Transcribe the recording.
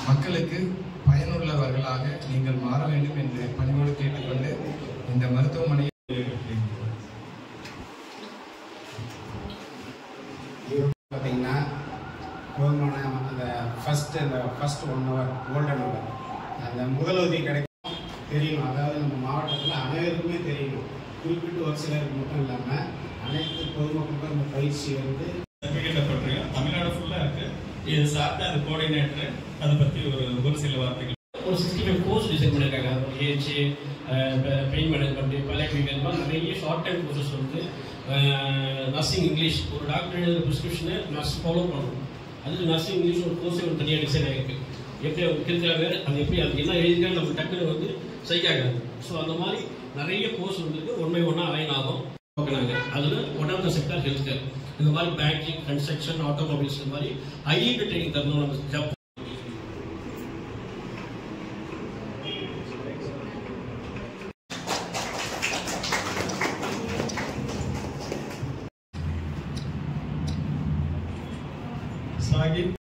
மக்களுக்கு பயனுள்ளவர்களாக நீங்கள் மாற வேண்டும் என்று பணிவோடு கேட்டுக்கொண்டு இந்த மருத்துவமனையை இவர் பார்த்தீங்கன்னா போதுமான அந்த ஃபர்ஸ்ட் அந்த first one hour golden hour அந்த முதலுதவி கிடைக்கும் தெரியணும் அதாவது நம்ம மாவட்டத்தில் அனைவருக்குமே தெரியணும் குறிப்பிட்டு ஒரு சிலருக்கு மட்டும் இல்லாமல் அனைத்து பொதுமக்களுக்கும் அந்த பயிற்சி வந்து சர்டிஃபிகேட்டை பற்றியும் தமிழ்நாடு ஃபுல்லாக இருக்கு இது சார்ந்த அந்த கோஆர்டினேட்டர் அதை பற்றி ஒரு ஒரு சில வார்த்தைகள் ஒரு சிக்ஸ்டி ஃபைவ் கோர்ஸ் டிசைன் பண்ணியிருக்காங்க ஏஹெச் பெயின் மேனேஜ்மெண்ட் பயோபிக்கல் மாதிரி நிறைய ஷார்ட் டைம் கோர்சஸ் வந்து நர்சிங் இங்கிலீஷ் ஒரு டாக்டர் எழுதுற ப்ரிஸ்கிரிப்ஷனை நர்ஸ் ஃபாலோ பண்ணணும் அதுக்கு நர்சிங் இங்கிலீஷ் ஒரு கோர்ஸே ஒரு தனியாக டிசைன் ஆகிருக்கு எப்படி அவங்க கிருக்காங்க அது எப்படி அது என்ன எழுதிருக்காங்க நம்ம டக்குனு வந்து சைக்காகாது ஸோ அந்த மாதிரி நிறைய கோர்ஸ் வந்துருக்கு ஒன் பை ஒன்னாக அலைன் ஆகும் ஓகேனாங்க அதில் one of the sector health care இந்த மாதிரி பேங்கிங் கன்ஸ்ட்ரக்ஷன் ஆட்டோமொபைல்ஸ் இந்த மாதிரி ஹையர் ட்ரைனிங் தரணும் நம்ம job சாகிப்